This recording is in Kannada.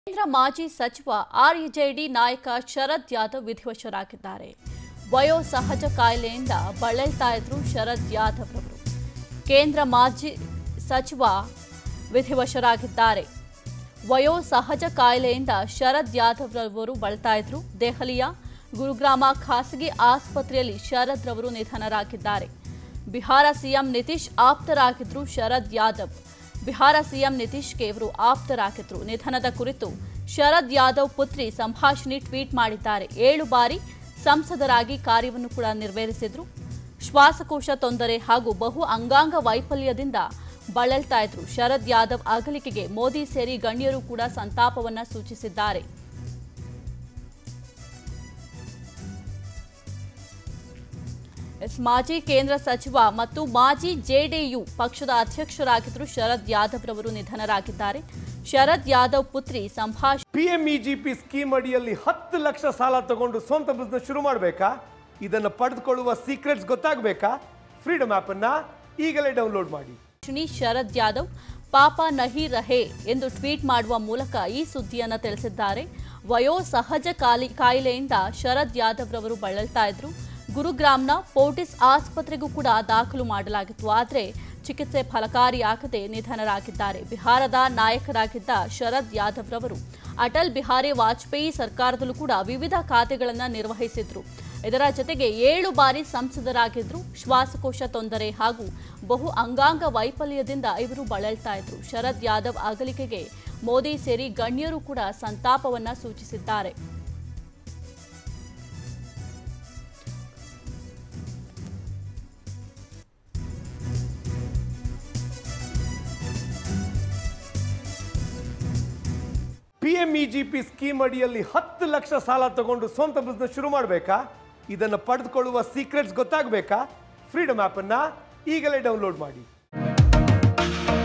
ಕೇಂದ್ರ ಮಾಜಿ ಸಚಿವ ಆರ್ಎಜೆಡಿ ನಾಯಕ ಶರದ್ ಯಾದವ್ ವಿಧಿವಶರಾಗಿದ್ದಾರೆ ವಯೋಸಹಜ ಕಾಯಿಲೆಯಿಂದ ಬಳಲ್ತಾ ಇದ್ರು ಶರದ್ ಯಾದವ್ ರವರು ಕೇಂದ್ರ ಮಾಜಿ ಸಚಿವ ವಿಧಿವಶರಾಗಿದ್ದಾರೆ ವಯೋಸಹಜ ಕಾಯಿಲೆಯಿಂದ ಶರದ್ ಯಾದವ್ ರವರು ಬಳಲ್ತಾ ಇದ್ರು ದೆಹಲಿಯ ಗುರುಗ್ರಾಮ ಖಾಸಗಿ ಆಸ್ಪತ್ರೆಯಲ್ಲಿ ಶರದ್ ರವರು ನಿಧನರಾಗಿದ್ದಾರೆ ಬಿಹಾರ ಸಿಎಂ ನಿತೀಶ್ ಆಪ್ತರಾಗಿದ್ರು ಶರದ್ ಯಾದವ್ ಬಿಹಾರ ಸಿಎಂ ನಿತೀಶ್ಗೆ ಇವರು ಆಪ್ತರಾಗಿದ್ರು ನಿಧನದ ಕುರಿತು ಶರದ್ ಯಾದವ್ ಪುತ್ರಿ ಸಂಭಾಷಿಣಿ ಟ್ವೀಟ್ ಮಾಡಿದ್ದಾರೆ ಏಳು ಬಾರಿ ಸಂಸದರಾಗಿ ಕಾರ್ಯವನ್ನು ಕೂಡ ನೆರವೇರಿಸಿದ್ರು ಶ್ವಾಸಕೋಶ ತೊಂದರೆ ಹಾಗೂ ಬಹು ಅಂಗಾಂಗ ವೈಫಲ್ಯದಿಂದ ಬಳಲ್ತಾ ಇದ್ರು ಶರದ್ ಯಾದವ್ ಅಗಲಿಕೆಗೆ ಮೋದಿ ಸೇರಿ ಗಣ್ಯರು ಕೂಡ ಸಂತಾಪವನ್ನ ಸೂಚಿಸಿದ್ದಾರೆ ಎಸ್ ಮಾಜಿ ಕೇಂದ್ರ ಸಚಿವ ಮತ್ತು ಮಾಜಿ ಜೆಡಿಯು ಪಕ್ಷದ ಅಧ್ಯಕ್ಷರಾಗಿದ್ದರು ಶರದ್ ಯಾದವ್ ರವರು ನಿಧನರಾಗಿದ್ದಾರೆ ಶರದ್ ಯಾದವ್ ಪುತ್ರಿ ಸಂಭಾಷ್ ಪಿಎಂಇಜಿಪಿ ಸ್ಕೀಮ್ ಅಡಿಯಲ್ಲಿ ಹತ್ತು ಲಕ್ಷ ಸಾಲ ತಗೊಂಡು ಸ್ವಂತ ಬಿಸ್ನೆಸ್ ಶುರು ಮಾಡಬೇಕಾ ಇದನ್ನು ಪಡೆದುಕೊಳ್ಳುವ ಸೀಕ್ರೆಟ್ಸ್ ಗೊತ್ತಾಗಬೇಕಾ ಫ್ರೀಡಮ್ ಆ್ಯಪನ್ನು ಈಗಲೇ ಡೌನ್ಲೋಡ್ ಮಾಡಿ ಶ್ರೀ ಶರದ್ ಯಾದವ್ ಪಾಪ ನಹಿ ರಹೆ ಎಂದು ಟ್ವೀಟ್ ಮಾಡುವ ಮೂಲಕ ಈ ಸುದ್ದಿಯನ್ನ ತಿಳಿಸಿದ್ದಾರೆ ವಯೋ ಸಹಜ ಕಾಲಿ ಕಾಯಿಲೆಯಿಂದ ಶರದ್ ಯಾದವ್ ರವರು ಬಳಲ್ತಾ ಇದ್ರು ಗುರುಗ್ರಾಮ್ನ ಫೋರ್ಟಿಸ್ ಆಸ್ಪತ್ರೆಗೂ ಕೂಡ ದಾಖಲು ಮಾಡಲಾಗಿತ್ತು ಆದರೆ ಚಿಕಿತ್ಸೆ ಫಲಕಾರಿಯಾಗದೆ ನಿಧನರಾಗಿದ್ದಾರೆ ಬಿಹಾರದ ನಾಯಕರಾಗಿದ್ದ ಶರದ್ ಯಾದವ್ ರವರು ಅಟಲ್ ಬಿಹಾರಿ ವಾಜಪೇಯಿ ಸರ್ಕಾರದಲ್ಲೂ ಕೂಡ ವಿವಿಧ ಖಾತೆಗಳನ್ನು ನಿರ್ವಹಿಸಿದ್ರು ಇದರ ಜೊತೆಗೆ ಏಳು ಬಾರಿ ಸಂಸದರಾಗಿದ್ರು ಶ್ವಾಸಕೋಶ ತೊಂದರೆ ಹಾಗೂ ಬಹು ಅಂಗಾಂಗ ವೈಫಲ್ಯದಿಂದ ಇವರು ಬಳಲ್ತಾ ಇದ್ರು ಶರದ್ ಯಾದವ್ ಅಗಲಿಕೆಗೆ ಮೋದಿ ಸೇರಿ ಗಣ್ಯರು ಕೂಡ ಸಂತಾಪವನ್ನ ಸೂಚಿಸಿದ್ದಾರೆ ಪಿಎಂಇಜಿಪಿ ಸ್ಕೀಮ್ ಅಡಿಯಲ್ಲಿ ಹತ್ತು ಲಕ್ಷ ಸಾಲ ತಗೊಂಡು ಸ್ವಂತ ಬಿಸ್ನೆಸ್ ಶುರು ಮಾಡಬೇಕಾ ಇದನ್ನು ಪಡೆದುಕೊಳ್ಳುವ ಸೀಕ್ರೆಟ್ಸ್ ಗೊತ್ತಾಗಬೇಕಾ ಫ್ರೀಡಮ್ ಆ್ಯಪನ್ನು ಈಗಲೇ ಡೌನ್ಲೋಡ್ ಮಾಡಿ